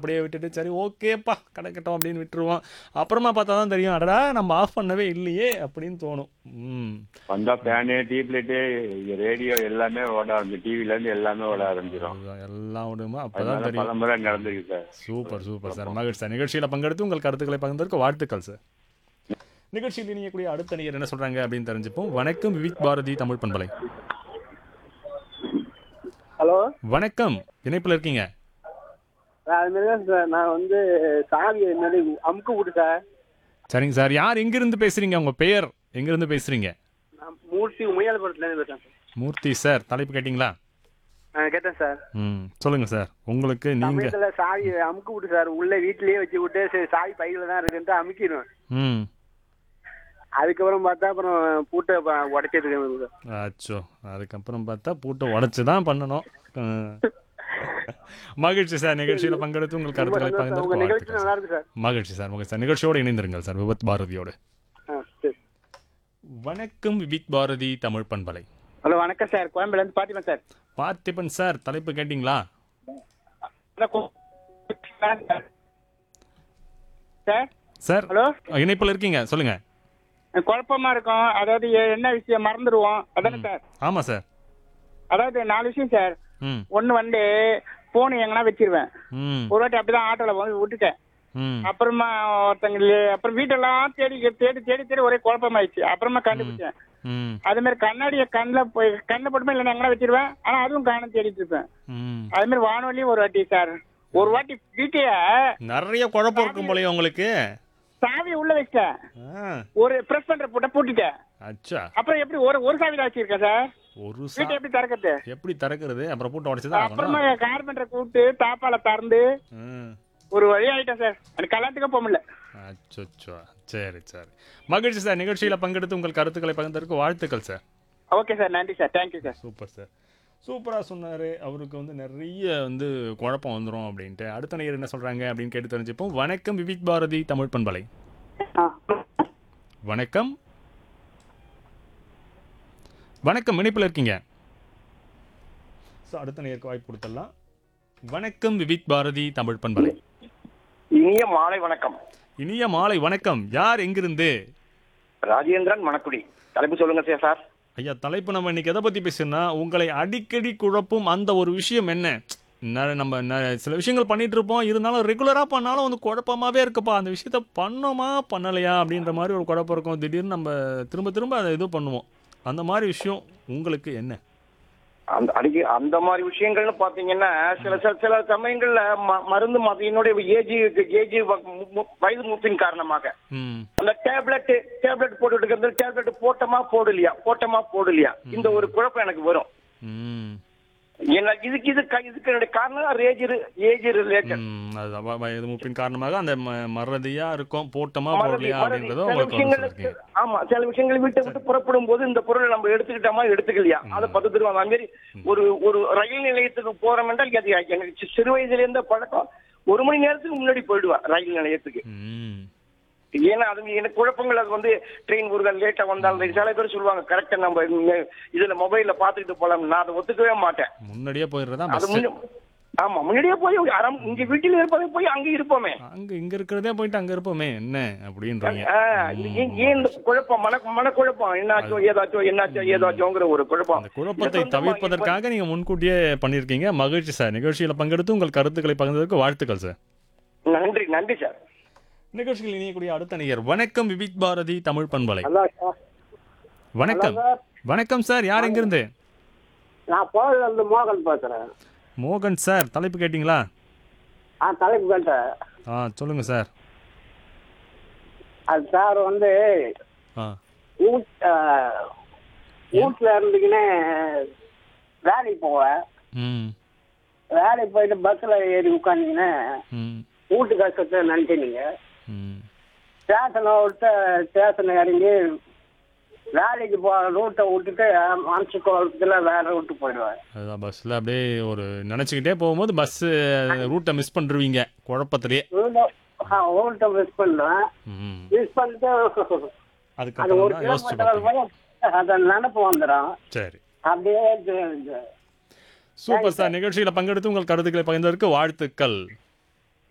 அப்படியே விட்டுட்டு சரி ஓகேப்பா கிடக்கட்டும் அப்படின்னு விட்டுருவோம் அப்புறமா பார்த்தா தான் தெரியும் அடடா நம்ம ஆஃப் பண்ணவே இல்லையே அப்படின்னு தோணும் ம் வந்தா ஃபேனு டியூப்லைட்டு ரேடியோ எல்லாமே ஓட ஆரம்பிச்சு டிவில இருந்து எல்லாமே ஓட ஆரம்பிச்சிடும் அதுதான் எல்லாம் விடுமா அப்பதான் அதனால தெரியும் பல முறை நடந்திருக்கு சார் சூப்பர் சூப்பர் சார் மகிழ்ச்சி சார் நிகழ்ச்சியில் பங்கெடுத்து உங்கள் கருத்துக்களை பகிர்ந்ததற்கு வாழ்த்துக்கள் சார் நிகழ்ச்சியில் இணையக்கூடிய அடுத்த நேயர் என்ன சொல்றாங்க அப்படின்னு தெரிஞ்சுப்போம் வணக்கம் விவிக் பாரதி தமிழ் பண்பலை ஹலோ வணக்கம் இணைப்பில் இருக்கீங்க அது மாதிரி தான் சார் நான் வந்து சாமி என்னது அமுக்கு விட்டு சார் சரிங்க சார் யார் எங்கிருந்து பேசுறீங்க உங்க பெயர் எங்கிருந்து பேசுறீங்க நான் மூர்த்தி முயல்புரத்துலேருந்து பேசுகிறேன் சார் மூர்த்தி சார் தலைப்பு கேட்டிங்களா ஆ கேட்டேன் சார் ம் சொல்லுங்க சார் உங்களுக்கு நீங்க சமயத்தில் சாவி அமுக்கு விட்டு சார் உள்ள வீட்டிலேயே வச்சு விட்டு சரி சாவி பையில தான் இருக்குன்ட்டு அமுக்கிடுவேன் ம் அதுக்கப்புறம் பார்த்தா அப்புறம் பூட்டை உடைச்சிருக்கேன் சார் அச்சோ அதுக்கப்புறம் பார்த்தா பூட்டை உடச்சி தான் பண்ணணும் ம். மகிழ்ச்சி சார் நிகழ்ச்சியில் பங்கெடுத்து உங்கள் ரொம்ப கருத்துக்களை சந்தோஷம். உங்க பகிர்ந்ததற்கு நிகழ்ச்சி வாழ்த்துக்கள் நல்லா சார். இருக்கு சார் மகிழ்ச்சி சார் மகிழ்ச்சி சார் நிகழ்ச்சியோடு இணைந்திருங்கள் சார் விபத் பாரதியோடு ஆ சரி வணக்கம் விவிக் பாரதி தமிழ் பண்பலை ஹலோ வணக்கம் சார் கோயம்புலேருந்து பாத்திமா சார் பார்த்திபன் சார் தலைப்பு கேட்டிங்களா சார் சார் ஹலோ இணைப்பில் இருக்கீங்க சொல்லுங்க குழப்பமா இருக்கும் அதாவது என்ன விஷயம் மறந்துடுவோம் அதானே சார் ஆமாம் சார் அதாவது நாலு விஷயம் சார் ம் ஒன்று வந்து போன் எங்கன்னா வச்சிருவேன் ம் ஒரு வாட்டி அப்படிதான் ஆட்டோல வந்து விட்டுட்டேன் ம் அப்புறமா ஒருத்தங்க அப்புறம் வீட்டெல்லாம் தேடி தேடி தேடி தேடி ஒரே குழப்பமாயிடுச்சு அப்புறமா கண்டுபிடிச்சேன் ம் அது மாதிரி கண்ணாடியை கண்ணில் போய் கண்ணில் போட்டுமே இல்லை எங்கன்னா வச்சிருவேன் ஆனா அதுவும் காணும் தேடிட்டு இருப்பேன் ம் அது மாதிரி வானொலியும் ஒரு வாட்டி சார் ஒரு வாட்டி வீட்டைய நிறைய குழப்பம் இருக்கும் போலயே உங்களுக்கு சாவி உள்ள வச்சிட்டேன் ஆ ஒரு பிரஸ் பண்ற போட்ட பூட்டிட்டேன் அச்சா அப்புறம் எப்படி ஒரு ஒரு சாவி தான் வச்சிருக்கேன் சார் ஒரு சா வீட்டை எப்படி திறக்கிறது எப்படி திறக்கிறது அப்புறம் பூட்டை உடச்சி தான் அப்புறமா ஆகணும் கார்பெண்டரை கூப்பிட்டு தாப்பால திறந்து ம் ஒரு வழி ஆயிட்டேன் சார் எனக்கு கல்யாணத்துக்கு போக முடியல அச்சோ சரி சரி மகிழ்ச்சி சார் நிகழ்ச்சியில் பங்கெடுத்து உங்கள் கருத்துக்களை பகிர்ந்ததற்கு வாழ்த்துக்கள் சார் ஓகே சார் நன்றி sir thank you sir super sir சூப்பராக சொன்னார் அவருக்கு வந்து நிறைய வந்து குழப்பம் வந்துடும் அப்படின்ட்டு அடுத்த நேயர் என்ன சொல்கிறாங்க அப்படின்னு கேட்டு தெரிஞ்சுப்போம் வணக்கம் விவிக் பாரதி தமிழ் பண்பலை வணக்கம் வணக்கம் இணைப்பில் இருக்கீங்க ஸோ அடுத்த நேயருக்கு வாய்ப்பு கொடுத்துடலாம் வணக்கம் விவிக் பாரதி தமிழ் பண்பலை இனிய மாலை வணக்கம் இனிய மாலை வணக்கம் யார் எங்கிருந்து ராஜேந்திரன் மணக்குடி தலைப்பு சொல்லுங்க சார் சார் ஐயா தலைப்பு நம்ம இன்னைக்கு எதை பற்றி பேசுனா உங்களை அடிக்கடி குழப்பும் அந்த ஒரு விஷயம் என்ன ந- நம்ம ந- சில விஷயங்கள் பண்ணிட்டு இருப்போம் இருந்தாலும் ரெகுலராக பண்ணாலும் வந்து குழப்பமாவே இருக்குப்பா அந்த விஷயத்த பண்ணோமா பண்ணலையா அப்படின்ற மாதிரி ஒரு குழப்பம் இருக்கும் திடீர்னு நம்ம திரும்ப திரும்ப அதை இது பண்ணுவோம் அந்த மாதிரி விஷயம் உங்களுக்கு என்ன அந்த அடிக்க அந்த மாதிரி விஷயங்கள்னு பாத்தீங்கன்னா சில சில சில சமயங்கள்ல ம- மருந்து மாதிரியினுடைய ஏஜ் ஏஜ் வயது மூப்பின் காரணமாக ம் அந்த டேப்லெட் டேப்லெட் போட்டுட்டு இருக்கிறது டேப்லெட் போட்டமா போடலையா போட்டமா போடலையா இந்த ஒரு குழப்பம் எனக்கு வரும் ம் என்ன இதுக்கு இது க- இதுக்கு என்னுடைய காரணம் ஏஜ் ஏஜ் ரிலேட்டட் ம், அதுதான் வ- வயது மூப்பின் காரணமாக அந்த ம- மறதியா இருக்கும் போட்டமா மறதி போடலையா மறதி அப்படின்றத சில உங்களுக்கு வந்து விஷயங்கள் சொல்லியிருக்கீங்க ஆமா சில விஷயங்கள் வீட்டை விட்டு புறப்படும் போது இந்த பொருளை நம்ம எடுத்துக்கிட்டோமா எடுத்துக்கலையா அதை பத்து தருவாங்க அது மாதிரி ஒரு ஒரு ரயில் நிலையத்துக்கு போறோம் என்றால் அது எனக்கு சிறு வயதுல இருந்த பழக்கம் ஒரு மணி நேரத்துக்கு முன்னாடி போயிடுவேன் ரயில் நிலையத்துக்கு ம் ஏன்னா அது எனக்கு குழப்பங்கள் அது வந்து ட்ரெயின் ஒரு லேட்டா வந்தாலும் சில பேர் சொல்லுவாங்க கரெக்டா நம்ம இந்த இதுல மொபைல்ல பாத்துக்கிட்டு போலாம் நான் அதை ஒத்துக்கவே மாட்டேன் முன்னாடியே போயிடுறதா அது பெஸ்ட் முன்ன- ஆமா முன்னாடியே போய் அறம் இங்க வீட்டில் இருப்பதை போய் அங்க இருப்போமே அங்க இங்க இருக்கிறதே போயிட்டு அங்க இருப்போமே என்ன அப்படின்றீங்க ஆ, இது ஏன் ஏன் இந்த குழப்பம் மன மனக்குழப்பம் என்னாச்சோ ஏதாச்சோ என்னாச்சோ ஏதாச்சோங்கிற ஒரு குழப்பம் அந்த குழப்பத்தை இது வந்து தவிர்ப்பதற்காக நீங்க முன்கூட்டியே பண்ணியிருக்கீங்க மகிழ்ச்சி சார் நிகழ்ச்சியில பங்கெடுத்து உங்கள் கருத்துக்களை பகிர்ந்ததற்கு வாழ்த்துக்கள் சார் நன்றி நன்றி சார் நிகழ்ச்சியில் இணையக்கூடிய அடுத்த நேயர் வணக்கம் விவிக் பாரதி தமிழ் பண்பலை ஹலோ சார் வணக்கம் சார். வணக்கம் சார் யார் எங்கிருந்து நான் கோவிலிருந்து மோகன் பேசுறேன் மோகன் சார் தலைப்பு கேட்டிங்களா ஆ தலைப்பு கேட்டேன் ஆ சொல்லுங்க சார் அது சார் வந்து ஆ வீட் வீட்டில் இருந்துக்கினே வேலைக்கு போவேன் ம் வேலைக்கு போயிட்டு பஸ்ஸில் ஏறி உட்காந்திங்கன்னா ம் வீட்டு கஷ்டத்தை நினைச்சினீங்க ம் ஸ்டேஷனை விட்டு ஸ்டேஷனை இறங்கி வேலைக்கு போகிற ரூட்டை விட்டுட்டு மனசு கோலத்தில் வேற ரூட்டு போயிடுவேன் அதுதான் பஸ்ஸில் அப்படியே ஒரு நினச்சிக்கிட்டே போகும்போது பஸ்ஸு ரூட்டை மிஸ் பண்ணுருவீங்க குழப்பத்திலேயே ரூட்டை ரூட்டை மிஸ் பண்ணுவேன் ம் மிஸ் பண்ணிட்டு அது அதுக்கப்புறம் ஒரு தான் யோசிச்சு கிலோமீட்டர் பார்ப்பீங்க போய் அதை நினப்பு வந்துடும் சரி அப்படியே இது- இது- சூப்பர் சார் நிகழ்ச்சியில் பங்கெடுத்து உங்கள் கருத்துக்களை பகிர்ந்ததற்கு வாழ்த்துக்கள்